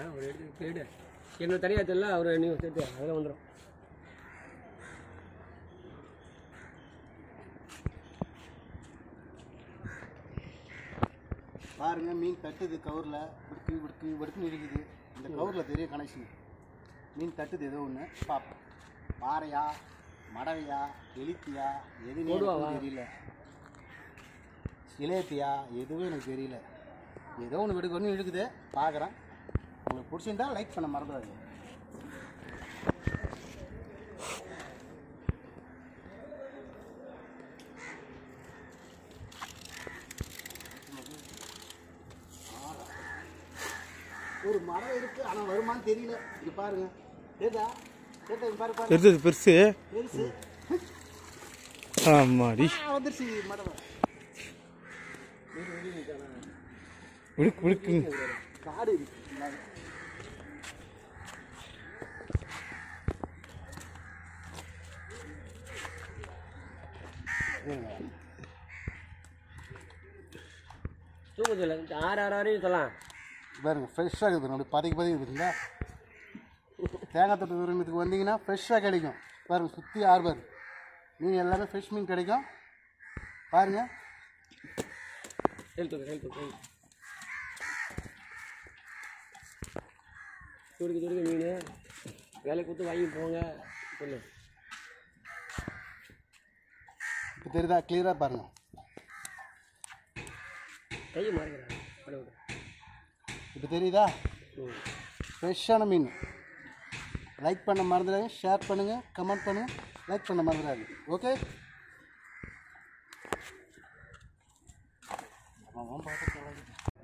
ஒரு எடுத்து போயிடு என்னோட தனியாக தெரியல அவர் நீங்கள் சேர்த்து அதில் வந்துடும் பாருங்க மீன் தட்டுது கவரில் விடுக்கு விடுக்கு விடுக்குன்னு இருக்குது இந்த கவரில் தெரிய கனெக்ஷன் மீன் தட்டுது ஏதோ ஒன்று பார்ப்போம் பாறையா மடவையா எலித்தியா எதுவுமே எனக்கு தெரியல சிலேப்பியா எதுவும் எனக்கு தெரியல ஏதோ ஒன்று விடுக்கு ஒன்று இருக்குது பார்க்குறேன் உங்களுக்கு பிடிச்சிருந்தா லைக் பண்ண மறந்துடாதீங்க ஒரு மரம் இருக்கு ஆனால் வருமான்னு தெரியல இங்க பாருங்க ஏதா ஏதா இங்க பாரு பாரு பெருசு பெருசு பெருசு ஆமாடி ஆ, வந்துருச்சு மரம் உடுக்கு உடுக்கு காடு இருக்கு இந்தாங்க. இருங்க. தூக்கத்தில் ஆறு ஆறு ஆறு சொல்லலாம் பாருங்க ஃப்ரெஷ்ஷாக இருக்குது அப்படி பதைக்கு பதைக்கு இருக்குதுங்களா தேங்காய் தொட்டு விரும்பத்துக்கு வந்தீங்கன்னா ஃப்ரெஷ்ஷாக கிடைக்கும் பாருங்க சுற்றி ஆறு பாரு மீன் எல்லாமே ஃப்ரெஷ் மீன் கிடைக்கும் பாருங்க ஹெல்த் ஹெல்த் ஹெல்த் துடுக்கு துடுக்கு மீன் வேலை கொடுத்து வாங்கி போங்க சொல்லு இப்போ தெரியுதா கிளியராக பாருங்க கையை மாறிக்கிறேன் பண்ண விடு இப்போ தெரியுதா ம் ஃப்ரெஷ்ஷான மீன் லைக் பண்ண மறந்துடாதீங்க ஷேர் பண்ணுங்கள் கமெண்ட் பண்ணுங்கள் லைக் பண்ண மறந்துடாதீங்க ஓகே அவன் பார்த்து தொலைக்குது.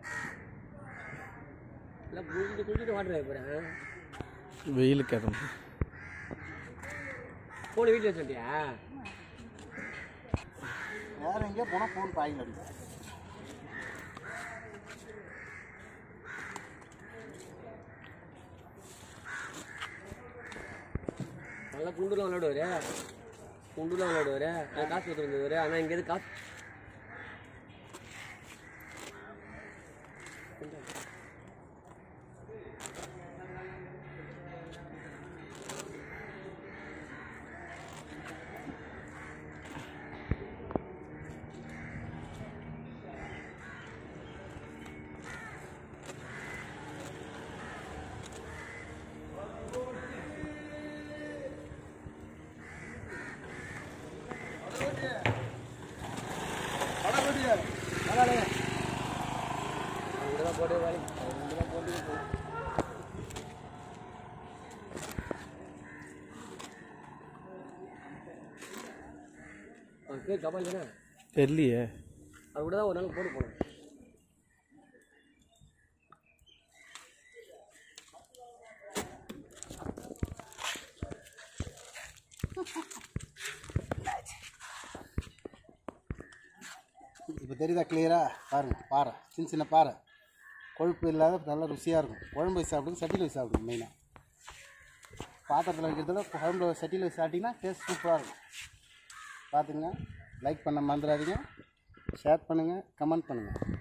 எல்லாம் குளிச்சுட்டு குளிச்சுட்டு வாட்டர் போகிறேன் வெயிலுக்கு அது ஃபோனை வீட்டில் வச்சுட்டியா வேற எங்கேயோ போனால் ஃபோன் பாயில் அடிக்கும் நல்லா குண்டுலாம் விளையாடுவார் குண்டுலாம் விளையாடுவார் நான் காசு கொடுத்து வந்தவர் ஆனால் இங்கேருந்து காசு அங்கே தான் போட்டு வேலை அங்கே தான் போட்டு அவன் பேர் கபால் தானே தெரியலையே அது கூட தான் ஒரு நாள் போட்டு போனேன் இப்போ தெரியுதா கிளியரா பாருங்க பாறை சின்ன சின்ன பாறை கொழுப்பு இல்லாத நல்லா ருசியாக இருக்கும் குழம்பு வச்சு சாப்பிடுங்க சட்டியில் வச்சு சாப்பிடுங்க மெயினாக பாத்திரத்தில் வைக்கிறதுல குழம்புல சட்டியில் வச்சு சாப்பிட்டிங்கன்னா டேஸ்ட் சூப்பராக இருக்கும் பார்த்துங்க லைக் பண்ண மறந்துடாதீங்க ஷேர் பண்ணுங்கள் கமெண்ட் பண்ணுங்கள்